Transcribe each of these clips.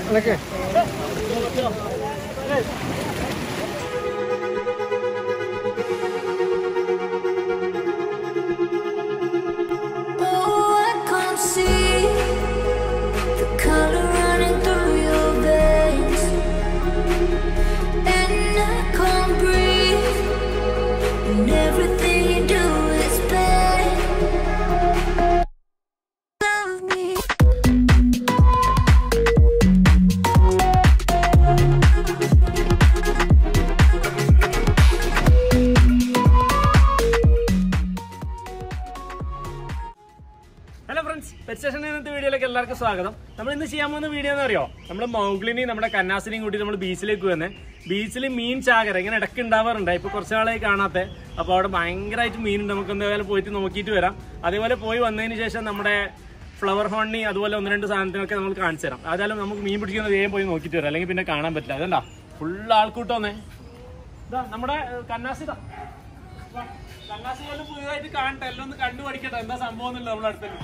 അതൊക്കെ Oh, I can't see the color running through your veins, and I can't breathe. And everything you do is bad. Love me. Hello friends pet station ഇന്നത്തെ വീഡിയോയിലേക്ക് എല്ലാവർക്കും സ്വാഗതം നമ്മൾ ഇന്ന് ചെയ്യാൻ പോകുന്ന വീഡിയോ എന്ന് അറിയോ നമ്മൾ മൗഗ്ലിനെയും നമ്മുടെ കന്നാസിനെയും കൂട്ടി നമ്മൾ ബീച്ചിലേക്ക് വന്നേ ബീച്ചിൽ മീൻ ചാകര ഇങ്ങനെ ഇടയ്ക്ക് ഉണ്ടാവാറുണ്ട് ഇപ്പൊ കുറച്ച് നാളായി കാണാത്ത അപ്പോൾ അവിടെ ഭയങ്കരമായിട്ട് മീനുണ്ട് നമുക്ക് എന്തായാലും പോയിട്ട് നോക്കിയിട്ട് വരാം അതേപോലെ പോയി വന്നതിന് ശേഷം നമ്മുടെ ഫ്ലവർ ഹോണി അതുപോലെ ഒന്ന് രണ്ട് സാധനത്തിനൊക്കെ നമ്മൾ കാണിച്ചു തരാം അതായാലും നമുക്ക് മീൻ പിടിക്കുന്നത് വേഗം പോയി നോക്കിയിട്ട് വരാം അല്ലെങ്കിൽ പിന്നെ കാണാൻ പറ്റില്ല അതല്ല ഫുൾ ആൾക്കൂട്ടോന്നേ ഇതാ നമ്മുടെ ഏഹ്, കന്നാസി ഇതാ വാ, കന്നാസി പോലും പുതിയതായിട്ട് കാണട്ടെ എല്ലാം ഒന്ന് കണ്ടു പഠിക്കട്ടെ എന്താ സംഭവം എന്നുള്ളത് നമ്മുടെ അടുത്തേക്ക്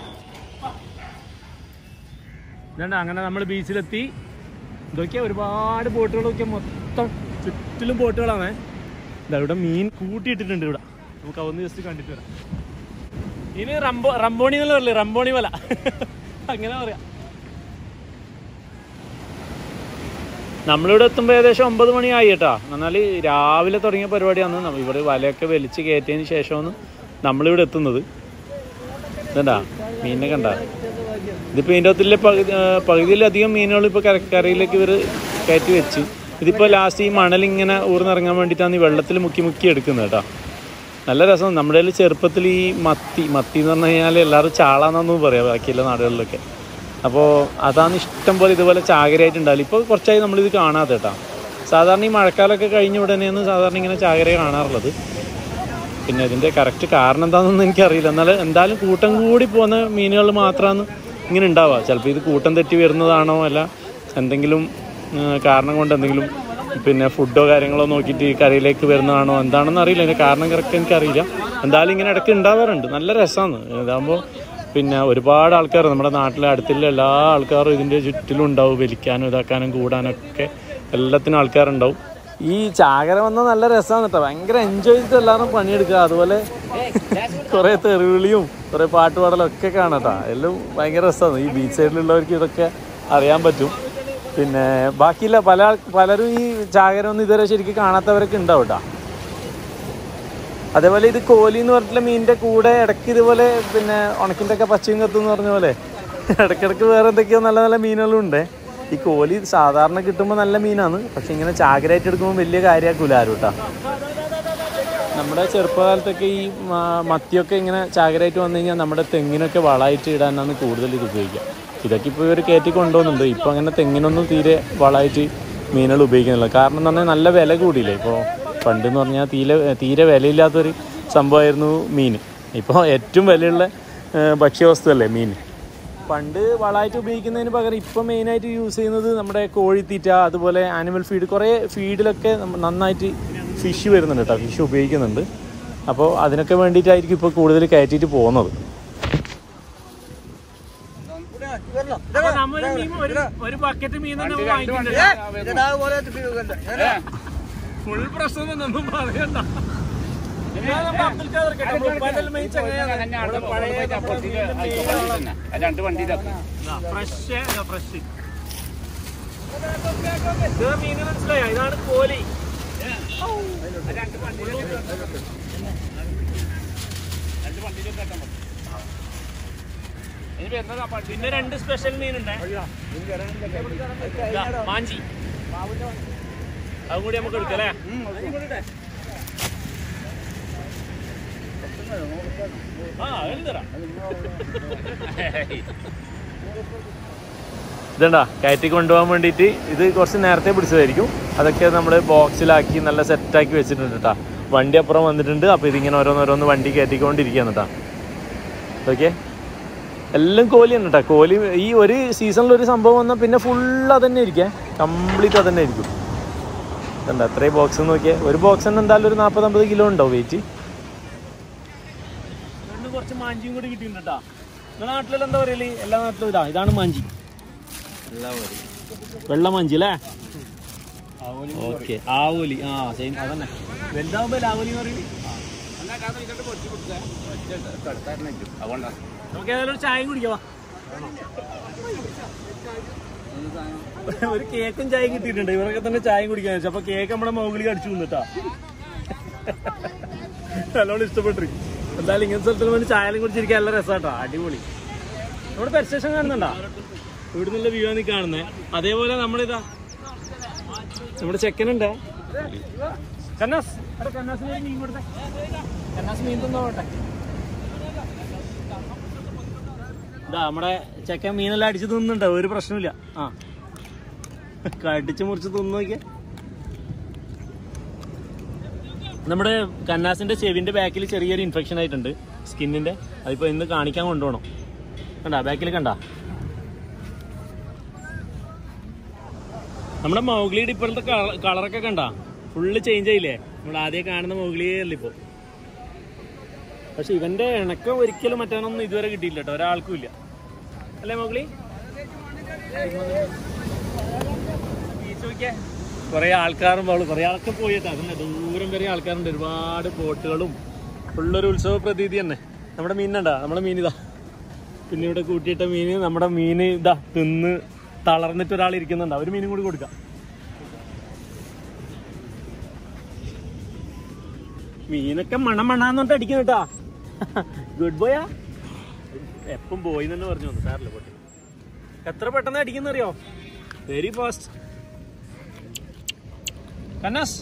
ഇതുണ്ട് അങ്ങനെ നമ്മൾ ബീച്ചിലെത്തി ഇതൊക്കെ ഒരുപാട് ബോട്ടുകളൊക്കെ മൊത്തം ചുറ്റിലും ബോട്ടുകളാണ് ഇതാ ഇവിടെ മീൻ കൂട്ടിയിട്ടിട്ടുണ്ട് ഇവിടെ നമുക്ക് അതൊന്ന് ജസ്റ്റ് കണ്ടിട്ട് വരാം ഇനി റംബോ റംബോണി എന്നല്ല പറയില്ലേ റംബോണി വല അങ്ങനെ പറയാം നമ്മളിവിടെ എത്തുമ്പോൾ ഏകദേശം ഒമ്പത് മണിയായി കേട്ടാ എന്നാൽ രാവിലെ തുടങ്ങിയ പരിപാടിയാണ് നമ്മ- ഇവിടെ വലയൊക്കെ വലിച്ച് കയറ്റിയതിന് ശേഷമാണ് നമ്മളിവിടെ എത്തുന്നത് ഇതണ്ടാ മീനിനെ കണ്ട ഇതിപ്പോൾ ഇതിൻ്റെ അകത്തിലെ പകുതി ആ, പകുതിയിലധികം മീനുകൾ ഇപ്പോൾ കര കരയിലേക്ക് ഇവർ കയറ്റി വെച്ച് ഇതിപ്പോൾ ലാസ്റ്റ് ഈ മണലിങ്ങനെ ഊർന്നിറങ്ങാൻ വേണ്ടിയിട്ടാണ് ഈ വെള്ളത്തിൽ മുക്കി മുക്കി എടുക്കുന്നത് കേട്ടോ നല്ല രസം നമ്മുടെ കയ്യിൽ ചെറുപ്പത്തിൽ ഈ മത്തി മത്തി എന്ന് പറഞ്ഞു കഴിഞ്ഞാൽ എല്ലാവരും ചാളാന്നു പറയാം ബാക്കിയുള്ള നാടുകളിലൊക്കെ അപ്പോൾ അതാണ് ഇഷ്ടം പോലെ ഇതുപോലെ ചാകരയായിട്ടുണ്ടാവില്ല ഇപ്പോൾ കുറച്ചായി നമ്മളിത് കാണാതെ കേട്ടോ സാധാരണ ഈ മഴക്കാലമൊക്കെ കഴിഞ്ഞ ഉടനെയാണ് സാധാരണ ഇങ്ങനെ ചാകര കാണാറുള്ളത് പിന്നെ ഇതിൻ്റെ കറക്റ്റ് കാരണം എന്താണെന്നൊന്നും എനിക്കറിയില്ല എന്നാൽ എന്തായാലും കൂട്ടം കൂടി പോകുന്ന മീനുകൾ മാത്രമാണ് ഇങ്ങനെ ഉണ്ടാവുക ചിലപ്പോൾ ഇത് കൂട്ടം തെറ്റി വരുന്നതാണോ അല്ല എന്തെങ്കിലും ആ, കാരണം കൊണ്ട് എന്തെങ്കിലും പിന്നെ ഫുഡോ കാര്യങ്ങളോ നോക്കിയിട്ട് ഈ കരയിലേക്ക് വരുന്നതാണോ എന്താണെന്ന് അറിയില്ല അതിൻ്റെ കാരണം കറക്റ്റ് എനിക്കറിയില്ല എന്തായാലും ഇങ്ങനെ ഇടയ്ക്ക് ഉണ്ടാവാറുണ്ട് നല്ല രസമാണ് ഇതാകുമ്പോൾ പിന്നെ ഒരുപാട് ആൾക്കാർ നമ്മുടെ നാട്ടിലെ അടുത്തുള്ള എല്ലാ ആൾക്കാരും ഇതിൻ്റെ ചുറ്റിലും ഉണ്ടാവും വലിക്കാനും ഇതാക്കാനും കൂടാനൊക്കെ എല്ലാത്തിനും ആൾക്കാരുണ്ടാവും ഈ ചാകര വന്ന നല്ല രസമാണ് കേട്ടോ ഭയങ്കര എൻജോയ് ചെയ്തിട്ട് എല്ലാവരും പണിയെടുക്കുക അതുപോലെ കുറെ തെറിവിളിയും കുറെ പാട്ടുപാടലും ഒക്കെ കാണാട്ടാ എല്ലാം ഭയങ്കര രസമാണ് ഈ ബീച്ച് സൈഡിലുള്ളവർക്ക് ഇതൊക്കെ അറിയാൻ പറ്റും പിന്നെ ബാക്കിയില്ല പല ആൾ- പലരും ഈ ചാകര ഒന്നും ഇതുവരെ ശരിക്കും കാണാത്തവരൊക്കെ ഉണ്ടാവും കേട്ടോ അതേപോലെ ഇത് കോലി എന്ന് പറഞ്ഞിട്ടുള്ള മീനിന്റെ കൂടെ ഇടയ്ക്ക് ഇതുപോലെ പിന്നെ ഉണക്കിൻ്റെ ഒക്കെ പച്ചയും കത്തും എന്ന് പറഞ്ഞ പോലെ ഇടയ്ക്കിടയ്ക്ക് വേറെ എന്തൊക്കെയോ നല്ല നല്ല മീനുകളും ഉണ്ട് ഈ കോലി സാധാരണ കിട്ടുമ്പോൾ നല്ല മീനാണ് പക്ഷെ ഇങ്ങനെ ചാകരയായിട്ട് എടുക്കുമ്പോൾ വലിയ കാര്യമാക്കൂല ആരും കേട്ടോ നമ്മുടെ ചെറുപ്പകാലത്തൊക്കെ ഈ മ- മത്തിയൊക്കെ ഇങ്ങനെ ചാകരയായിട്ട് വന്നു കഴിഞ്ഞാൽ നമ്മുടെ തെങ്ങിനൊക്കെ വളമായിട്ട് ഇടാനാണ് കൂടുതൽ ഇത് ഉപയോഗിക്കുക ഇതൊക്കെ ഇപ്പോൾ ഇവർ കയറ്റി കൊണ്ടുപോകുന്നുണ്ട് ഇപ്പോൾ അങ്ങനെ തെങ്ങിനൊന്നും തീരെ വളമായിട്ട് മീനുകൾ ഉപയോഗിക്കുന്നില്ല കാരണം എന്ന് പറഞ്ഞാൽ നല്ല വില കൂടിയില്ലേ ഇപ്പോൾ പണ്ട് എന്ന് പറഞ്ഞാൽ തീരെ തീരെ വിലയില്ലാത്തൊരു സംഭവമായിരുന്നു മീൻ ഇപ്പോൾ ഏറ്റവും വിലയുള്ള ഏഹ്, ഭക്ഷ്യവസ്തുവല്ലേ മീൻ പണ്ട് വളമായിട്ട് ഉപയോഗിക്കുന്നതിന് പകരം ഇപ്പം മെയിനായിട്ട് യൂസ് ചെയ്യുന്നത് നമ്മുടെ കോഴിത്തീറ്റ അതുപോലെ ആനിമൽ ഫീഡ് കുറേ ഫീഡിലൊക്കെ നമ്മ- നന്നായിട്ട് ഫിഷ് വരുന്നുണ്ട് കേട്ടോ ഫിഷ് ഉപയോഗിക്കുന്നുണ്ട് അപ്പോൾ അതിനൊക്കെ വേണ്ടിയിട്ടായിരിക്കും ഇപ്പോൾ കൂടുതൽ കയറ്റിയിട്ട് പോകുന്നത് ഒരു ബക്കറ്റ് മീൻ ഫുൾ പ്രശ്നം ഒന്നും പറയണ്ട രണ്ട് വണ്ടി ഫ്രഷ് ഫ്രഷ് ഇത് മീൻ മനസ്സിലായോ ഇതാണ് കോലി പിന്നെ രണ്ട് സ്പെഷ്യൽ മീനുണ്ട് ഇതാ, മാഞ്ചി അതും കൂടി നമുക്ക് എടുക്കാം അല്ലേ ആ അതിന് തരാം ഇതണ്ടാ കയറ്റി കൊണ്ടുപോകാൻ വേണ്ടിയിട്ട് ഇത് കുറച്ച് നേരത്തെ പിടിച്ചതായിരിക്കും അതൊക്കെ നമ്മൾ ബോക്സിലാക്കി നല്ല സെറ്റാക്കി വെച്ചിട്ടുണ്ട് കേട്ടോ വണ്ടി അപ്പുറം വന്നിട്ടുണ്ട് അപ്പോൾ ഇതിങ്ങനെ ഓരോന്നോരോന്ന് വണ്ടി കയറ്റിക്കൊണ്ടിരിക്കുകയാണ് കേട്ടോ ഓക്കെ എല്ലാം കോലി തന്നെ കേട്ടോ കോലി ഈ ഒരു സീസണിൽ ഒരു സംഭവം വന്നാൽ പിന്നെ ഫുൾ അതന്നെ ഇരിക്കേ കംപ്ലീറ്റ് അതന്നെ ആയിരിക്കും കണ്ട അത്രയും ബോക്സ് നോക്കിയേ ഒരു ബോക്സ് തന്നെ എന്തായാലും ഒരു നാൽപ്പത് കിലോ ഉണ്ടാവും വെയിറ്റ് കുറച്ച് മാഞ്ചിയും കൂടി കിട്ടിയിട്ടുണ്ട് കേട്ടോ നിങ്ങളുടെ നാട്ടിലെല്ലാം എന്താ പറയല് എല്ലാ നാട്ടിലും ഇതാ ഇതാണ് മാഞ്ചി വെള്ളമഞ്ചി അല്ലേ ഓക്കെ ആവോലി ആ സെയിം അതന്നെ വലുതാവുമ്പോ ലാവോലി എന്ന് പറയുന്നത് നമുക്ക് ഏതായാലും ഒരു ചായയും കുടിക്കാം വാ. ഒരു കേക്കും ചായയും കിട്ടിയിട്ടുണ്ട് ഇവരൊക്കെ തന്നെ ചായയും കുടിക്കാൻ വെച്ചു അപ്പൊ കേക്ക് നമ്മുടെ മുകളിൽ അടിച്ചു നിന്നിട്ടാ നല്ലോണം ഇഷ്ടപ്പെട്ടു എന്തായാലും ഇങ്ങനത്തെ സ്ഥലത്തിൽ വേണ്ടി ചായലും കുടിച്ചിരിക്കാൻ നല്ല രസമാട്ടാ അടിപൊളി നമ്മുടെ പെർ സ്റ്റേഷൻ കാണുന്നുണ്ടാ ഇവിടെ നിന്നുള്ള വ്യൂ ആണ് ഈ കാണുന്നത് അതേപോലെ നമ്മളിതാ നമ്മുടെ ചെക്കനുണ്ട് കന്നാസ് എടാ കന്നാസിന് ഒരു മീൻ കൊടുത്തേ കന്നാസ് മീൻ തിന്നോട്ടെ ഇതാ നമ്മുടെ ചെക്കൻ മീനെല്ലാം അടിച്ച് തിന്നുന്നുണ്ട് ഒരു പ്രശ്നമില്ല ആ കടിച്ച് മുറിച്ച് തിന്നു നോക്കിയേ നമ്മുടെ കന്നാസിന്റെ ചെവിന്റെ ബാക്കിൽ ചെറിയൊരു ഇൻഫെക്ഷൻ ആയിട്ടുണ്ട് സ്കിന്നിന്റെ അതിപ്പോ ഇന്ന് കാണിക്കാൻ കൊണ്ടുപോകണം കണ്ടാ ബാക്കിൽ കണ്ടാ നമ്മുടെ മൗഗ്ലിയുടെ ഇപ്പോഴത്തെ കളറൊക്കെ കണ്ടാ ഫുള്ള് ചേഞ്ച് ആയില്ലേ നമ്മൾ ആദ്യം കാണുന്ന മൗഗ്ലിയേ അല്ല ഇപ്പോ പക്ഷെ ഇവന്റെ ഇണക്കം ഒരിക്കലും മറ്റാനൊന്നും ഇതുവരെ കിട്ടിയില്ല കേട്ടോ ഒരാൾക്കും ഇല്ല അല്ലേ മൗഗ്ലി കുറെ ആൾക്കാരും പോള് കുറെ ആൾക്ക് പോയിട്ട് അതന്നെ ദൂരം വരെ ആൾക്കാരുണ്ട് ഒരുപാട് ബോട്ടുകളും ഫുള്ളൊരു ഉത്സവ പ്രതീതി തന്നെ നമ്മുടെ മീനുണ്ടാ നമ്മുടെ മീൻ ഇതാ പിന്നെ ഇവിടെ കൂട്ടിയിട്ട മീന് നമ്മുടെ മീന് ഇതാ തിന്ന് തളർന്നിട്ട് ഒരാൾ ഇരിക്കുന്നുണ്ട് ഒരു മീനും കൂടി കൊടുക്കാം മീനൊക്കെ മണം മണാന്നോട്ട് അടിക്കുന്നു കേട്ടാ ഗുഡ് ബോയാ എപ്പം പോയി തന്നെ പറഞ്ഞു വന്നു സാറില്ല പൊട്ടി എത്ര പെട്ടെന്ന് അടിക്കുന്നറിയോ വെരി ഫാസ്റ്റ് കന്നാസ്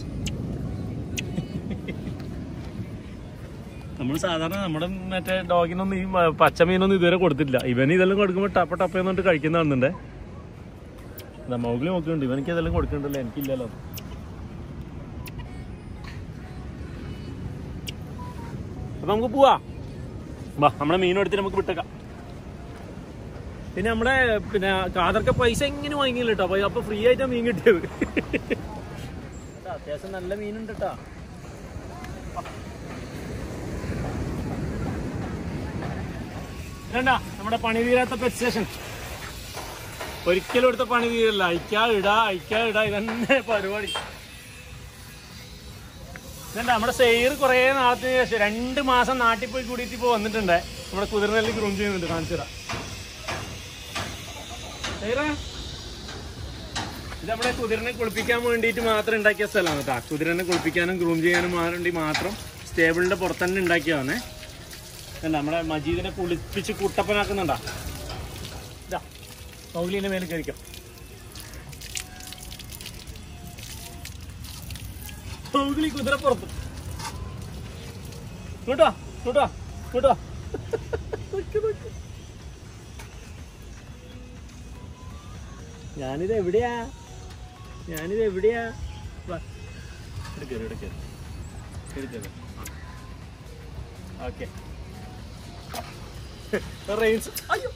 നമ്മൾ സാധാരണ നമ്മുടെ മറ്റേ ഡോഗിനൊന്നും ഈ മ- പച്ച മീനൊന്നും ഇതുവരെ കൊടുത്തിട്ടില്ല ഇവന് ഇതെല്ലാം കൊടുക്കുമ്പോൾ ടപ്പ ടപ്പ എന്നിട്ട് കഴിക്കുന്ന കാണുന്നുണ്ടേ മൗഗിൽ നോക്കുന്നുണ്ട് ഇവനിക്ക് ഇതെല്ലാം കൊടുക്കണ്ടല്ലോ എനിക്കില്ലല്ലോ അപ്പൊ നമുക്ക് പോവാ വാ നമ്മുടെ മീൻ എടുത്തിട്ട് നമുക്ക് വിട്ടേക്കാം പിന്നെ നമ്മുടെ പിന്നെ കാതർക്ക പൈസ എങ്ങനെ വാങ്ങിയില്ല കേട്ടോ അപ്പൊ അപ്പൊ ഫ്രീ ആയിട്ടാ മീൻ കിട്ടിയത് കേട്ടോ, അത്യാവശ്യം നല്ല മീനുണ്ട് കേട്ടാ വേണ്ട നമ്മുടെ പണി തീരാത്ത പെറ്റ് സ്റ്റേഷൻ ഒരിക്കലും എടുത്ത പണി തീരല്ല അയക്കാ ഇടാ അയക്കാ ഇടാ ഇതന്നെ പരിപാടി ഇതെന്താ നമ്മുടെ സെയർ കുറേ നാളത്തിന് ശേഷം രണ്ട് മാസം നാട്ടിൽ പോയി കൂടിയിട്ട് ഇപ്പോൾ വന്നിട്ടുണ്ട് നമ്മുടെ കുതിരനെല്ലി ഗ്രൂം ചെയ്യുന്നുണ്ട് കാണിച്ചു തരാം സെയ്റേ, ഇത് നമ്മുടെ കുതിരനെ കുളിപ്പിക്കാൻ വേണ്ടിയിട്ട് മാത്രം ഉണ്ടാക്കിയ സ്ഥലമാണ് കേട്ടോ കുതിരനെ കുളിപ്പിക്കാനും ഗ്രൂം ചെയ്യാനും വേണ്ടി മാത്രം സ്റ്റേബിളിന്റെ പുറത്ത് തന്നെ ഉണ്ടാക്കിയതാണേ കണ്ട നമ്മുടെ മജീദിനെ കുളിപ്പിച്ച് കുട്ടപ്പനാക്കുന്നുണ്ടാ ഇതാ മൗലിന്റെ മേലെ കഴിക്കാം മൗഗ്ലി കുതിരപ്പുറത്ത് ഇങ്ങോട്ടോ ഇങ്ങോട്ടോ ഇങ്ങോട്ടോ നോക്ക് നോക്ക്. ഞാനിത് എവിടെയാ ഞാനിത് എവിടെയാ വാ. ഇവിടെ കേറ്, ഇവിടെ കേറ്. ഇവിടെ കേറ്. ഓക്കെ റെയിൻസ് അയ്യോ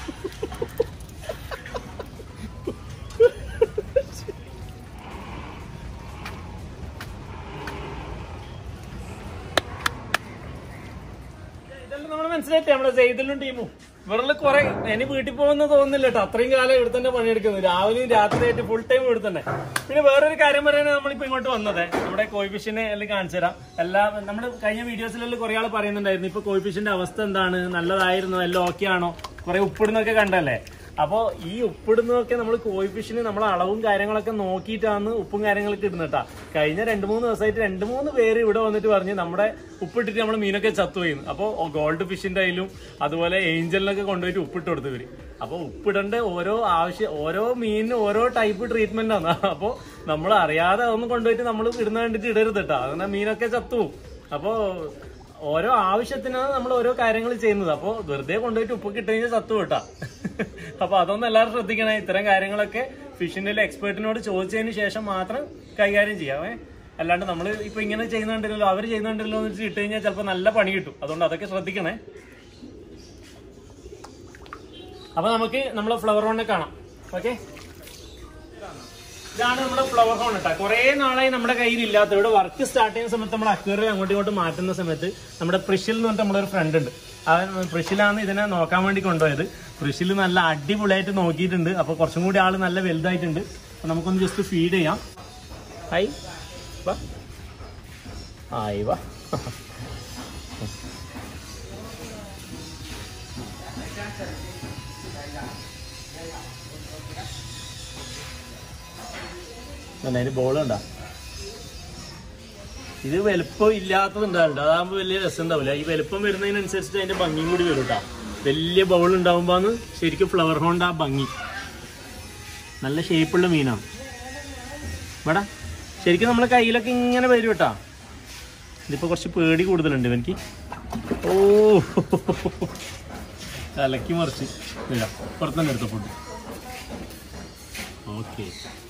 ഇതെല്ലാം നമ്മൾ മനസ്സിലായിട്ടേ നമ്മുടെ സെയ്തലും ടീമും ഇവരിൽ കുറെ ഇനി വീട്ടിൽ പോകുന്ന തോന്നുന്നില്ല കേട്ടോ അത്രയും കാലം ഇവിടെ തന്നെ പണിയെടുക്കുന്നത് രാവിലെയും രാത്രിയായിട്ട് ഫുൾ ടൈം ഇവിടെ തന്നെ പിന്നെ വേറൊരു കാര്യം പറയാനാണ് നമ്മളിപ്പോ ഇങ്ങോട്ട് വന്നത് നമ്മുടെ കോയിഫിഷിനെ എല്ലാം കാണിച്ചു തരാം എല്ലാ നമ്മുടെ കഴിഞ്ഞ വീഡിയോസിലെല്ലാം കുറെ ആൾ പറയുന്നുണ്ടായിരുന്നു ഇപ്പൊ കോയിഫിഷിന്റെ അവസ്ഥ എന്താണ് നല്ലതായിരുന്നോ എല്ലാം ഓക്കെ ആണോ കുറെ ഉപ്പിടുന്നൊക്കെ കണ്ടല്ലേ അപ്പോ ഈ ഉപ്പിടുന്നതൊക്കെ നമ്മൾ കോയിഫിഷിന് നമ്മൾ അളവും കാര്യങ്ങളൊക്കെ നോക്കിയിട്ടാണ് ഉപ്പും കാര്യങ്ങളൊക്കെ ഇടുന്നത് കേട്ടാ കഴിഞ്ഞ രണ്ട് മൂന്ന് ദിവസമായിട്ട് രണ്ട് മൂന്ന് പേര് ഇവിടെ വന്നിട്ട് പറഞ്ഞ് നമ്മുടെ ഉപ്പിട്ടിട്ട് നമ്മൾ മീനൊക്കെ ചത്തുപോയിന്ന് അപ്പോൾ ഗോൾഡ് ഫിഷിന്റെ കയ്യിലും അതുപോലെ ഏഞ്ചലിനൊക്കെ കൊണ്ടുപോയിട്ട് ഉപ്പിട്ട് കൊടുത്തു ഇവര് അപ്പോൾ ഉപ്പിടേണ്ട ഓരോ ആവശ്യം ഓരോ മീനിനും ഓരോ ടൈപ്പ് ട്രീറ്റ്മെന്റ് ആണ് അപ്പോൾ നമ്മൾ അറിയാതെ അതൊന്നും കൊണ്ടുപോയിട്ട് നമ്മൾ ഇടുന്ന കണ്ടിട്ട് ഇടരുത് കേട്ടോ അങ്ങനെ മീനൊക്കെ ചത്തുപോകും അപ്പോൾ ഓരോ ആവശ്യത്തിനാണ് നമ്മൾ ഓരോ കാര്യങ്ങൾ ചെയ്യുന്നത് അപ്പോൾ വെറുതെ കൊണ്ടുപോയിട്ട് ഉപ്പ് കിട്ടുകഴിഞ്ഞാൽ ചത്തു കേട്ടാ അപ്പൊ അതൊന്നും എല്ലാവരും ശ്രദ്ധിക്കണേ ഇത്തരം കാര്യങ്ങളൊക്കെ ഫിഷിന്റെ എക്സ്പേർട്ടിനോട് ചോദിച്ചതിന് ശേഷം മാത്രം കൈകാര്യം ചെയ്യാമേ അല്ലാണ്ട് നമ്മൾ ഇപ്പൊ ഇങ്ങനെ ചെയ്യുന്നുണ്ടല്ലോ അവർ ചെയ്യുന്നുണ്ടല്ലോ എന്ന് വെച്ച് ഇട്ട് കഴിഞ്ഞാൽ ചിലപ്പോൾ നല്ല പണി കിട്ടും അതുകൊണ്ട് അതൊക്കെ ശ്രദ്ധിക്കണേ അപ്പൊ നമുക്ക് നമ്മളെ ഫ്ലവർ ഹോണിനെ കാണാം ഓക്കെ ഇതാണ് നമ്മുടെ ഫ്ലവർ ഹോൺ കേട്ടോ കുറെ നാളായി നമ്മുടെ കയ്യിൽ ഇല്ലാത്ത ഇവിടെ വർക്ക് സ്റ്റാർട്ട് ചെയ്യുന്ന സമയത്ത് നമ്മൾ അക്വേറിയം അങ്ങോട്ടും ഇങ്ങോട്ടും മാറ്റുന്ന സമയത്ത് നമ്മുടെ പ്രിഷിൽ എന്ന് പറഞ്ഞിട്ട് നമ്മുടെ ഒരു ഫ്രണ്ട് ഉണ്ട് അവൻ ഫ്രിഷിലാണ് ഇതിനെ നോക്കാൻ വേണ്ടി കൊണ്ടുപോയത് ഫ്രിഷിൽ നല്ല അടിപൊളിയായിട്ട് നോക്കിയിട്ടുണ്ട് അപ്പൊ കുറച്ചും കൂടി ആള് നല്ല വലുതായിട്ടുണ്ട് അപ്പൊ നമുക്കൊന്ന് ജസ്റ്റ് ഫീഡ് ചെയ്യാം ഹായ് വാ ആയി വാ അതിന് ബോൾ കണ്ടാ ഇത് വലുപ്പം ഇല്ലാത്തത് ഉണ്ടാവില്ല അതാകുമ്പോൾ വലിയ രസം ഉണ്ടാവില്ല ഈ വലുപ്പം വരുന്നതിനനുസരിച്ചിട്ട് അതിന്റെ ഭംഗിയും കൂടി വരും കേട്ടോ വലിയ ബൗൾ ഉണ്ടാവുമ്പോന്ന് ശരിക്കും ഫ്ലവർ ഹോണ്ട് ആ ഭംഗി നല്ല ഷേപ്പുള്ള മീനാണ് ഇവിടെ ശരിക്കും നമ്മളെ കയ്യിലൊക്കെ ഇങ്ങനെ വരും കേട്ടാ ഇതിപ്പോ കുറച്ച് പേടി കൂടുതലുണ്ട് എനിക്ക് ഓ തലക്കി മറിച്ച് ഇല്ല പുറത്തന്നെ എടുത്ത ഫുഡ് ഓക്കെ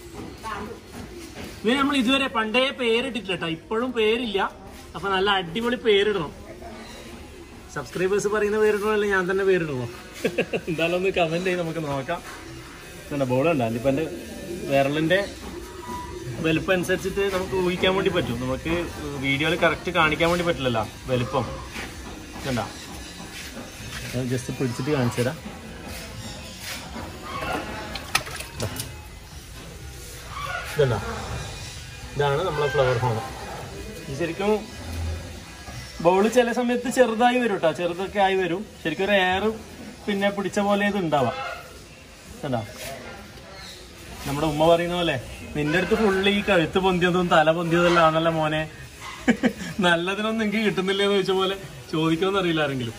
ഇവന് നമ്മൾ ഇതുവരെ പണ്ടേ പേരിട്ടിട്ടില്ല കേട്ടോ ഇപ്പോഴും പേരില്ല അപ്പൊ നല്ല അടിപൊളി പേരിടണം സബ്സ്ക്രൈബേഴ്സ് പറയുന്ന പേരിടണമല്ല ഞാൻ തന്നെ പേരിടണോ എന്തായാലും ഒന്ന് കമന്റ് ചെയ്ത് നമുക്ക് നോക്കാം എന്താ ബോളുണ്ട് അല്ലിപ്പൻ്റെ വിരലിന്റെ വലുപ്പം അനുസരിച്ചിട്ട് നമുക്ക് ഊഹിക്കാൻ വേണ്ടി പറ്റും നമുക്ക് വീഡിയോയിൽ കറക്റ്റ് കാണിക്കാൻ വേണ്ടി പറ്റില്ലല്ലോ വലുപ്പം കണ്ട ഞാൻ ജസ്റ്റ് പിടിച്ചിട്ട് കാണിച്ചു തരാം ഇതല്ല ഇതാണ് നമ്മളെ ഫ്ലവർ ഹോം ഇത് ശരിക്കും ബൗള് ചില സമയത്ത് ചെറുതായി വരും കേട്ടോ ചെറുതൊക്കെ ആയി വരും ശരിക്കും ഒരു എയർ പിന്നെ പിടിച്ച പോലെ ഇത് ഉണ്ടാവാം കണ്ടോ നമ്മുടെ ഉമ്മ പറയുന്ന പോലെ നിന്റെ അടുത്ത് ഫുള്ള് ഈ കഴുത്ത് പൊന്തിയതും തല പൊന്തിയതെല്ലാം ആണല്ലോ മോനെ നല്ലതിനൊന്നും എനിക്ക് കിട്ടുന്നില്ലേ എന്ന് ചോദിച്ച പോലെ ചോദിക്കുമെന്ന് അറിയില്ല ആരെങ്കിലും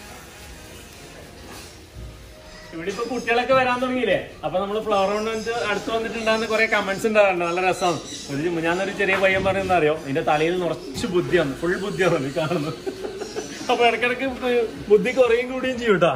ഇവിടെ ഇപ്പൊ കുട്ടികളൊക്കെ വരാൻ തുടങ്ങിയില്ലേ അപ്പൊ നമ്മള് ഫ്ലവർ കൊണ്ട് അടുത്ത് വന്നിട്ടുണ്ടാകുന്ന കുറെ കമന്റ്സ് ഉണ്ടാകാറുണ്ട് നല്ല രസമാണ് ഒരു ഞാനൊരു ചെറിയ പയ്യൻ പറയുന്ന അറിയോ ഇതിന്റെ തലയിൽ നിറച്ച് ബുദ്ധിയാണ് ഫുൾ ബുദ്ധിയാണ് ഈ കാണുന്നത് അപ്പൊ ഇടക്കിടക്ക് ബുദ്ധി കുറയും കൂടുകയും ചെയ്യും കേട്ടാ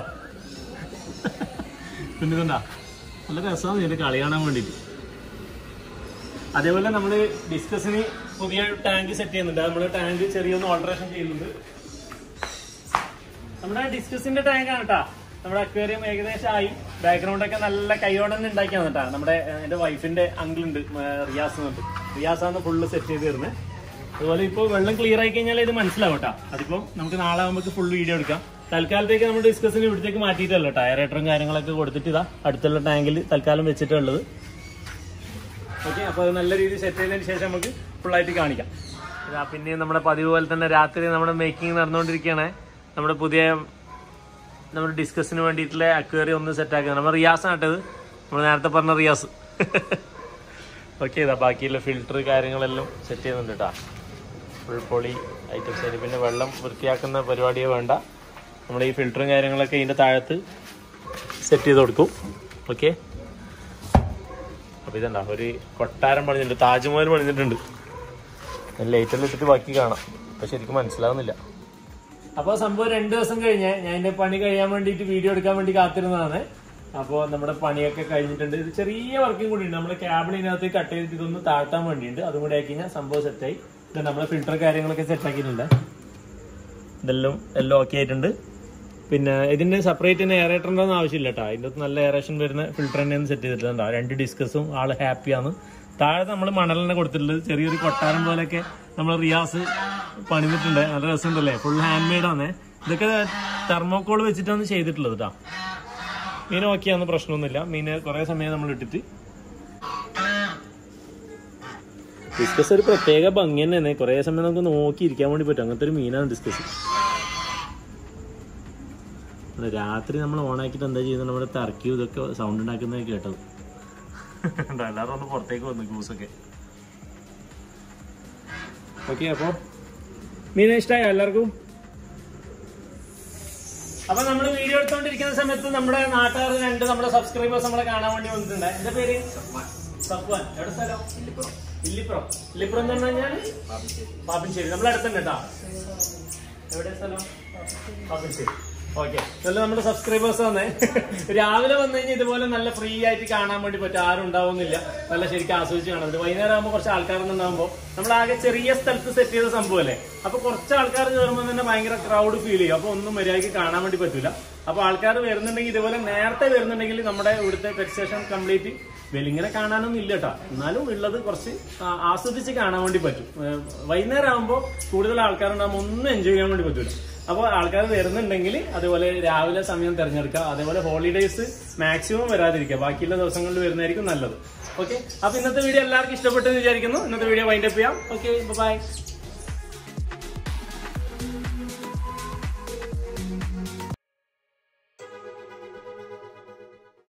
പിന്നെ ഇതെന്താ നല്ല രസമാണ് ഇതിന്റെ കളി കാണാൻ വേണ്ടിട്ട് അതേപോലെ നമ്മള് ഡിസ്കസിന് പുതിയ ടാങ്ക് സെറ്റ് ചെയ്യുന്നുണ്ട് നമ്മള് ടാങ്ക് ചെറിയൊന്ന് ഓൾട്ടറേഷൻ ചെയ്യുന്നുണ്ട് നമ്മുടെ ഡിസ്കസിന്റെ ടാങ്ക് ആണ് കേട്ടാ നമ്മുടെ അക്വേറിയം ഏകദേശം ആയി ബാക്ക്ഗ്രൗണ്ട് ഒക്കെ നല്ല കൈയോടെ തന്നെ ഉണ്ടാക്കിയാണ് കേട്ടാ നമ്മുടെ ഏഹ്, എന്റെ വൈഫിന്റെ അങ്കിൾ ഉണ്ട് ഏഹ്, റിയാസ് എന്നുണ്ട് റിയാസ് ആണ് ഫുള്ള് സെറ്റ് ചെയ്ത് തരുന്നത് അതുപോലെ ഇപ്പോൾ വെള്ളം ക്ലിയർ ആയി കഴിഞ്ഞാൽ ഇത് മനസ്സിലാവും കേട്ടോ അതിപ്പം നമുക്ക് നാളെ നമുക്ക് ഫുൾ വീഡിയോ എടുക്കാം തൽക്കാലത്തേക്ക് നമ്മൾ ഡിസ്കസിന് ഇവിടത്തേക്ക് മാറ്റിയിട്ടല്ലോ ടയറേറ്ററും കാര്യങ്ങളൊക്കെ കൊടുത്തിട്ട് ഇതാ അടുത്തുള്ള ടാങ്കിൽ തൽക്കാലം വെച്ചിട്ടുള്ളത് ഓക്കെ അപ്പോൾ അത് നല്ല രീതിയിൽ സെറ്റ് ചെയ്തതിന് ശേഷം നമുക്ക് ഫുള്ളായിട്ട് കാണിക്കാം ഇതാ പിന്നെ നമ്മുടെ പതിവ് പോലെ തന്നെ രാത്രി നമ്മുടെ മേക്കിംഗ് നടന്നുകൊണ്ടിരിക്കുകയാണ് നമ്മുടെ പുതിയ നമ്മുടെ ഡിസ്കസിന് വേണ്ടിയിട്ടുള്ള അക്വേറി ഒന്ന് സെറ്റ് ആക്കുക നമ്മൾ റിയാസ് ആട്ടത് നമ്മൾ നേരത്തെ പറഞ്ഞ റിയാസ് ഓക്കെ ഇതാ ബാക്കിയുള്ള ഫിൽറ്റർ കാര്യങ്ങളെല്ലാം സെറ്റ് ചെയ്യുന്നുണ്ട് കേട്ടോ ഫുൾ പൊളി ഐറ്റംസ് ആയിട്ട് പിന്നെ വെള്ളം വൃത്തിയാക്കുന്ന പരിപാടിയെ വേണ്ട നമ്മൾ ഈ ഫിൽറ്ററും കാര്യങ്ങളൊക്കെ ഇതിൻ്റെ താഴത്ത് സെറ്റ് ചെയ്ത് കൊടുക്കും ഓക്കെ അപ്പോൾ ഇതെന്താ ഒരു കൊട്ടാരം പണിഞ്ഞിട്ടുണ്ട് താജ്മഹൽ പണിഞ്ഞിട്ടുണ്ട് ലൈറ്റെല്ലാം ഇട്ടിട്ട് ബാക്കി കാണാം അപ്പോൾ ശരിക്കും മനസ്സിലാവുന്നില്ല അപ്പോൾ സംഭവം രണ്ട് ദിവസം കഴിഞ്ഞ് ഞാൻ എൻ്റെ പണി കഴിയാൻ വേണ്ടിയിട്ട് വീഡിയോ എടുക്കാൻ വേണ്ടി കാത്തിരുന്നതാണ് അപ്പോൾ നമ്മുടെ പണിയൊക്കെ കഴിഞ്ഞിട്ടുണ്ട് ഇത് ചെറിയ വർക്കും കൂടി ഉണ്ട് നമ്മുടെ ക്യാബിനകത്ത് കട്ട് ചെയ്തിട്ട് ഇതൊന്ന് താഴ്ത്താൻ വേണ്ടിയുണ്ട് അതും കൂടി ആക്കി കഴിഞ്ഞാൽ സംഭവം സെറ്റായി ഇത് നമ്മുടെ ഫിൽറ്റർ കാര്യങ്ങളൊക്കെ സെറ്റ് ആക്കിയിട്ടുണ്ട് ഇതെല്ലാം എല്ലാം ഓക്കെ ആയിട്ടുണ്ട് പിന്നെ ഇതിന്റെ സെപ്പറേറ്റ് തന്നെ എയറേറ്റർ ഉണ്ടോന്ന് ആവശ്യമില്ല കേട്ടോ അതിൻ്റെ അകത്ത് നല്ല എയറേഷൻ വരുന്ന ഫിൽറ്റർ തന്നെയാണ് സെറ്റ് ചെയ്തിട്ടുണ്ട് രണ്ട് ഡിസ്കസും ആള് ഹാപ്പിയാണ് താഴെ നമ്മൾ മണലിനെ കൊടുത്തിട്ടുള്ളത് ചെറിയൊരു കൊട്ടാരം പോലെയൊക്കെ നമ്മൾ റിയാസ് പണിതിട്ടുണ്ട് നല്ല രസമുണ്ടല്ലേ ഫുൾ ഹാൻഡ് മെയ്ഡ് ആണ് ഇതൊക്കെ തെർമോക്കോൾ വെച്ചിട്ടാണ് ചെയ്തിട്ടുള്ളത് കേട്ടോ മീൻ ഓക്കെയാന്ന് പ്രശ്നമൊന്നുമില്ല മീന് കുറെ സമയം നമ്മൾ ഇട്ടിട്ട് ഡിസ്കസ് ഒരു പ്രത്യേക ഭംഗി തന്നെയാണ് കുറെ സമയം നമുക്ക് നോക്കി ഇരിക്കാൻ വേണ്ടി പറ്റും അങ്ങനത്തെ ഒരു മീനാണ് ഡിസ്കസ് അത് രാത്രി നമ്മൾ ഓണാക്കിയിട്ട് എന്താ ചെയ്യുന്നത് നമ്മുടെ ടർക്കി ഇതൊക്കെ സൗണ്ട് ഉണ്ടാക്കുന്നത് കേട്ടത് എല്ലാവരും ഒന്ന് പുറത്തേക്ക് വന്നു ഗൂസൊക്കെ ഓക്കെ അപ്പോൾ മീന ഇഷ്ടമായോ എല്ലാവർക്കും അപ്പൊ നമ്മൾ വീഡിയോ എടുത്തോണ്ടിരിക്കുന്ന സമയത്ത് നമ്മുടെ നാട്ടുകാർ രണ്ട് നമ്മുടെ സബ്സ്ക്രൈബേഴ്സ് നമ്മളെ കാണാൻ വേണ്ടി വന്നിട്ടുണ്ട് എന്റെ പേര് സഫ്വാൻ എവിടെ സ്ഥലം ഇല്ലിപ്പുറം ഇല്ലിപ്പുറം എന്ന് പറഞ്ഞു കഴിഞ്ഞാൽ പാപ്പിൻശ്ശേരി നമ്മളെ അടുത്തുണ്ട് കേട്ടോ എവിടെ സ്ഥലം പാപ്പിൻശ്ശേരി ഓക്കെ ഇതെല്ലാം നമ്മുടെ സബ്സ്ക്രൈബേഴ്സ് വന്നേ രാവിലെ വന്നു കഴിഞ്ഞാൽ ഇതുപോലെ നല്ല ഫ്രീ ആയിട്ട് കാണാൻ വേണ്ടി പറ്റും ആരും ഉണ്ടാവുന്നില്ല നല്ല ശരിക്കും ആസ്വദിച്ച് കാണാൻ പറ്റും വൈകുന്നേരം ആകുമ്പോൾ കുറച്ച് ആൾക്കാരൊന്നും ഉണ്ടാകുമ്പോൾ നമ്മൾ ആകെ ചെറിയ സ്ഥലത്ത് സെറ്റ് ചെയ്ത സംഭവമല്ലേ അപ്പൊ കുറച്ച് ആൾക്കാർ കയറുമ്പോൾ തന്നെ ഭയങ്കര ക്രൗഡ് ഫീൽ ചെയ്യും അപ്പൊ ഒന്നും മര്യാദയ്ക്ക് കാണാൻ വേണ്ടി പറ്റില്ല അപ്പൊ ആൾക്കാർ വരുന്നുണ്ടെങ്കിൽ ഇതുപോലെ നേരത്തെ വരുന്നുണ്ടെങ്കിൽ നമ്മുടെ ഇവിടുത്തെ പെറ്റ് സ്റ്റേഷൻ കംപ്ലീറ്റ് വെലിങ്ങനെ കാണാനൊന്നും ഇല്ല കേട്ടോ എന്നാലും ഉള്ളത് കുറച്ച് ആ- ആസ്വദിച്ച് കാണാൻ വേണ്ടി പറ്റും ഏഹ് വൈകുന്നേരം ആകുമ്പോൾ കൂടുതൽ ആൾക്കാരുണ്ടാകുമ്പോൾ ഒന്നും എൻജോയ് ചെയ്യാൻ വേണ്ടി പറ്റില്ല അപ്പോൾ ആൾക്കാർ വരുന്നുണ്ടെങ്കിൽ അതുപോലെ രാവിലെ സമയം തിരഞ്ഞെടുക്കുക അതേപോലെ ഹോളിഡേയ്സ് മാക്സിമം വരാതിരിക്കുക ബാക്കിയുള്ള ദിവസങ്ങളിൽ വരുന്നതായിരിക്കും നല്ലത് ഓക്കെ അപ്പൊ ഇന്നത്തെ വീഡിയോ എല്ലാവർക്കും ഇഷ്ടപ്പെട്ടെന്ന് വിചാരിക്കുന്നു ഇന്നത്തെ വീഡിയോ വൈൻഡപ്പ് ചെയ്യാം ഓക്കെ ബൈ